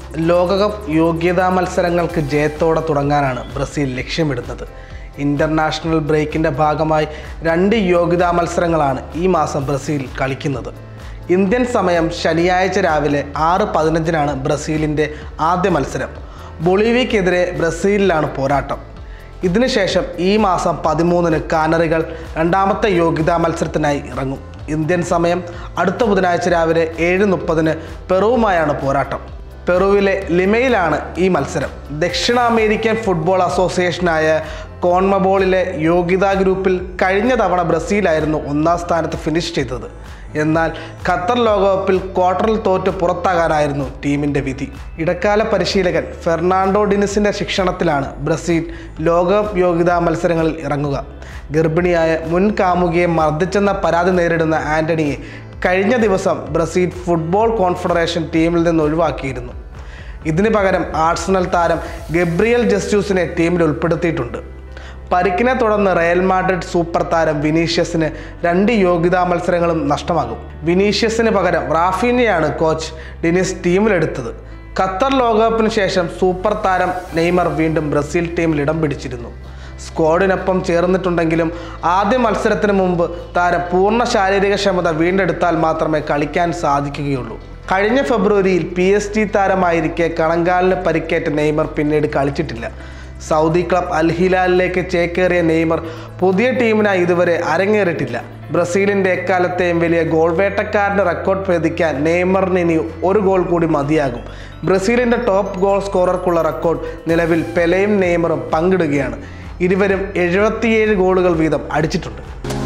ലോകകപ്പ് യോഗ്യതാ മത്സരങ്ങൾക്ക് ജയത്തോടെ തുടങ്ങാനാണ് ബ്രസീൽ ലക്ഷ്യമിടുന്നത് ഇൻ്റർനാഷണൽ ബ്രേക്കിൻ്റെ ഭാഗമായി രണ്ട് യോഗ്യതാ മത്സരങ്ങളാണ് ഈ മാസം ബ്രസീൽ കളിക്കുന്നത് ഇന്ത്യൻ സമയം ശനിയാഴ്ച രാവിലെ ആറ് പതിനഞ്ചിനാണ് ബ്രസീലിൻ്റെ ആദ്യ മത്സരം ബൊളീവിയക്കെതിരെ ബ്രസീലിലാണ് പോരാട്ടം ഇതിനുശേഷം ഈ മാസം പതിമൂന്നിന് കാനറികൾ രണ്ടാമത്തെ യോഗ്യതാ മത്സരത്തിനായി ഇറങ്ങും ഇന്ത്യൻ സമയം അടുത്ത ബുധനാഴ്ച രാവിലെ ഏഴ് മുപ്പതിന് പെറുവുമായാണ് പോരാട്ടം പെറുവിലെ ലിമയിലാണ് ഈ മത്സരം ദക്ഷിണ അമേരിക്കൻ ഫുട്ബോൾ അസോസിയേഷനായ കോൺമബോളിലെ യോഗ്യതാ ഗ്രൂപ്പിൽ കഴിഞ്ഞ തവണ ബ്രസീലായിരുന്നു ഒന്നാം സ്ഥാനത്ത് ഫിനിഷ് ചെയ്തത് എന്നാൽ ഖത്തർ ലോകകപ്പിൽ ക്വാർട്ടറിൽ തോറ്റ് പുറത്താകാനായിരുന്നു ടീമിൻ്റെ വിധി ഇടക്കാല പരിശീലകൻ ഫെർണാണ്ടോ ഡിനിസിൻ്റെ ശിക്ഷണത്തിലാണ് ബ്രസീൽ ലോകകപ്പ് യോഗ്യതാ മത്സരങ്ങളിൽ ഇറങ്ങുക ഗർഭിണിയായ മുൻ കാമുകിയെ മർദ്ദിച്ചെന്ന പരാതി നേരിടുന്ന ആന്റണിയെ കഴിഞ്ഞ ദിവസം ബ്രസീൽ ഫുട്ബോൾ കോൺഫെഡറേഷൻ ടീമിൽ നിന്ന് ഒഴിവാക്കിയിരുന്നു ഇതിന് പകരം ആർസണൽ താരം ഗബ്രിയൽ ജസ്റ്റ്യൂസിനെ ടീമിൽ ഉൾപ്പെടുത്തിയിട്ടുണ്ട് പരിക്കിനെ തുടർന്ന് റയൽ മാഡ്രിഡ് സൂപ്പർ താരം വിനീഷ്യസിന് രണ്ട് യോഗ്യതാ മത്സരങ്ങളും നഷ്ടമാകും വിനീഷ്യസിന് പകരം റാഫീനെയാണ് കോച്ച് ഡിനിസ് ടീമിലെടുത്തത് ഖത്തർ ലോകകപ്പിന് ശേഷം സൂപ്പർ താരം നെയ്മർ വീണ്ടും ബ്രസീൽ ടീമിൽ ഇടം പിടിച്ചിരുന്നു സ്ക്വാഡിനൊപ്പം ചേർന്നിട്ടുണ്ടെങ്കിലും ആദ്യ മത്സരത്തിന് മുമ്പ് താരം പൂർണ്ണ ശാരീരിക ക്ഷമത വീണ്ടെടുത്താൽ മാത്രമേ കളിക്കാൻ സാധിക്കുകയുള്ളൂ കഴിഞ്ഞ ഫെബ്രുവരിയിൽ പി എസ് ടി താരമായിരിക്കെ കണങ്കാലിന് പരിക്കേറ്റ നെയ്മർ പിന്നീട് കളിച്ചിട്ടില്ല സൗദി ക്ലബ് അൽ ഹിലാലിലേക്ക് ചേക്കേറിയ നെയ്മർ പുതിയ ടീമിനായി ഇതുവരെ അരങ്ങേറിയിട്ടില്ല ബ്രസീലിൻ്റെ എക്കാലത്തെയും വലിയ ഗോൾ വേട്ടക്കാരൻ്റെ റെക്കോർഡ് ഭേദിക്കാൻ നെയ്മറിന് ഇനി ഒരു ഗോൾ കൂടി മതിയാകും ബ്രസീലിൻ്റെ ടോപ്പ് ഗോൾ സ്കോറർക്കുള്ള റെക്കോർഡ് നിലവിൽ പെലയും നെയ്മറും പങ്കിടുകയാണ് ഇരുവരും എഴുപത്തിയേഴ് ഗോളുകൾ വീതം അടിച്ചിട്ടുണ്ട്